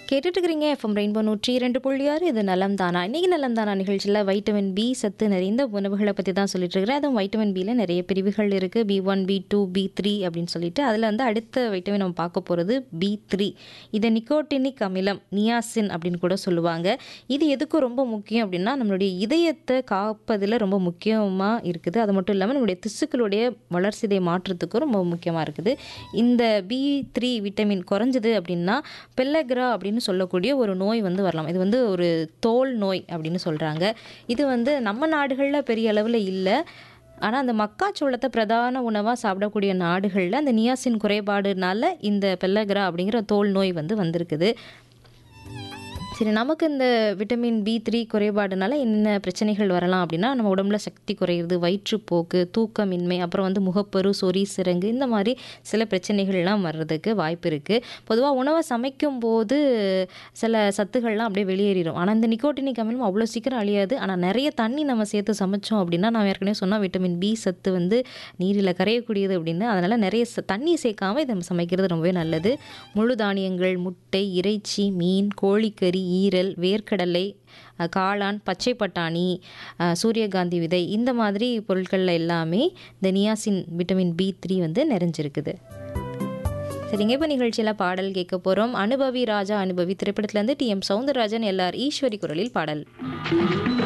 கேட்டுட்டு இருக்கிறீங்க FM rainbow நூற்றி இரண்டு புள்ளி ஆறு இது நலம் தானா இன்னைக்கு நலம் தானா நிகழ்ச்சியில் வைட்டமின் பி சத்து நிறைந்த உணவுகளை பற்றி தான் சொல்லிட்டு இருக்கிறேன் அதுவும் வைட்டமின் பியில் நிறைய பிரிவுகள் இருக்குது B one B two B three அப்படின்னு சொல்லிட்டு அதில் வந்து அடுத்த வைட்டமின் நம்ம பார்க்க போகிறது பி த்ரீ இதை நிக்கோட்டினிக் அமிலம் நியாசின் அப்படின்னு கூட சொல்லுவாங்க இது எதுக்கும் ரொம்ப முக்கியம் அப்படின்னா நம்மளுடைய இதயத்தை காப்பதில் ரொம்ப முக்கியமாக இருக்குது அது மட்டும் இல்லாமல் நம்மளுடைய திசுக்களுடைய வளர்சிதை மாற்றத்துக்கும் ரொம்ப முக்கியமாக இருக்குது இந்த பி த்ரீ விட்டமின் குறைஞ்சது அப்படின்னா பெல்லக்ரா அப்படின்னு சொல்லக்கூடிய ஒரு நோய் வந்து வரலாம் இது வந்து ஒரு தோல் நோய் அப்படின்னு சொல்கிறாங்க இது வந்து நம்ம நாடுகளில் பெரிய அளவில் இல்லை ஆனால் அந்த மக்காச்சோளத்தை பிரதான உணவாக சாப்பிடக்கூடிய நாடுகளில் அந்த நியாசின் குறைபாடுனால இந்த பெல்லக்ரா அப்படிங்கிற தோல் நோய் வந்து வந்திருக்குது சரி நமக்கு இந்த விட்டமின் பி த்ரீ குறைபாடுனால என்ன பிரச்சனைகள் வரலாம் அப்படின்னா நம்ம உடம்புல சக்தி குறையிறது வயிற்றுப்போக்கு தூக்கமின்மை அப்புறம் வந்து முகப்பரு சொறி சிரங்கு இந்த மாதிரி சில பிரச்சனைகள்லாம் வர்றதுக்கு வாய்ப்பு இருக்குது பொதுவாக உணவை சமைக்கும் போது சில சத்துக்கள்லாம் அப்படியே வெளியேறிடும் ஆனால் இந்த நிக்கோட்டினிக் அமிலம் அவ்வளோ சீக்கிரம் அழியாது ஆனால் நிறைய தண்ணி நம்ம சேர்த்து சமைச்சோம் அப்படின்னா நான் ஏற்கனவே சொன்னால் விட்டமின் பி சத்து வந்து நீரில் கரையக்கூடியது அப்படின்னு அதனால் நிறைய ச- தண்ணி சேர்க்காம இதை நம்ம சமைக்கிறது ரொம்பவே நல்லது முழு தானியங்கள் முட்டை இறைச்சி மீன் கோழிக்கறி ஈரல் வேர்க்கடலை அஹ், காளான் பச்சை பட்டாணி அஹ், சூரியகாந்தி விதை இந்த மாதிரி பொருட்களில் எல்லாமே இந்த நியாசின் விட்டமின் பி த்ரீ வந்து நிறைஞ்சிருக்குது சரிங்க இப்போ நிகழ்ச்சியில் பாடல் கேட்க போகிறோம் அனுபவி ராஜா அனுபவி திரைப்படத்துலேருந்து T M Soundararajan L R Eswari குரலில் பாடல்